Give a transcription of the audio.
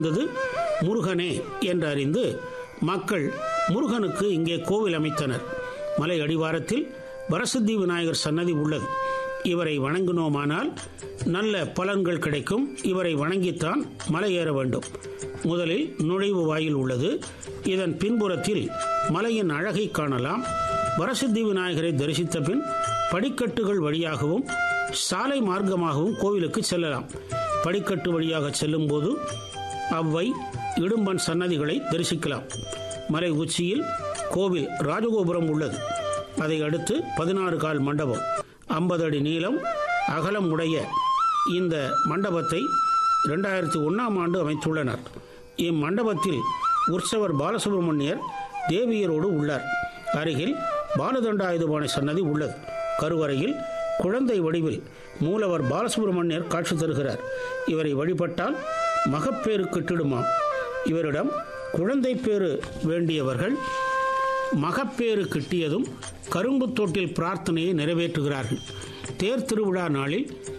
இருந்தது முருகனே என்று அறிந்து மக்கள் முருகனுக்கு இங்கே கோவில் அமைத்தனர் மலை அடிவாரத்தில் வரசித்தி விநாயகர் சன்னதி உள்ளது இவரை வணங்கினோமானால் நல்ல பலன்கள் கிடைக்கும் இவரை வணங்கித்தான் மலை ஏற வேண்டும் முதலில் நுழைவு வாயில் உள்ளது இதன் பின்புறத்தில் மலையின் அழகை காணலாம் வரசித்தி விநாயகரை தரிசித்த பின் படிக்கட்டுகள் வழியாகவும் சாலை மார்க்கமாகவும் கோவிலுக்கு செல்லலாம் படிக்கட்டு வழியாக செல்லும்போது அவ்வை இடும்பன் சன்னதிகளை தரிசிக்கலாம் மலை உச்சியில் கோவில் ராஜகோபுரம் உள்ளது அதை அடுத்து பதினாறு கால் மண்டபம் ஐம்பது அடி நீளம் அகலம் உடைய இந்த மண்டபத்தை ரெண்டாயிரத்தி ஒன்றாம் ஆண்டு அமைத்துள்ளனர் இம்மண்டபத்தில் உற்சவர் பாலசுப்ரமணியர் தேவியரோடு உள்ளார் அருகில் பாலதண்டாயுதபாணி சன்னதி உள்ளது கருவறையில் குழந்தை வடிவில் மூலவர் பாலசுப்ரமணியர் காட்சி தருகிறார் இவரை வழிபட்டால் மகப்பேறு கிட்டிடுமாம் இவரிடம் குழந்தை பேறு வேண்டியவர்கள் மகப்பேறு கிட்டியதும் கரும்பு தோட்டில் பிரார்த்தனையை நிறைவேற்றுகிறார்கள் தேர் திருவிழா நாளில்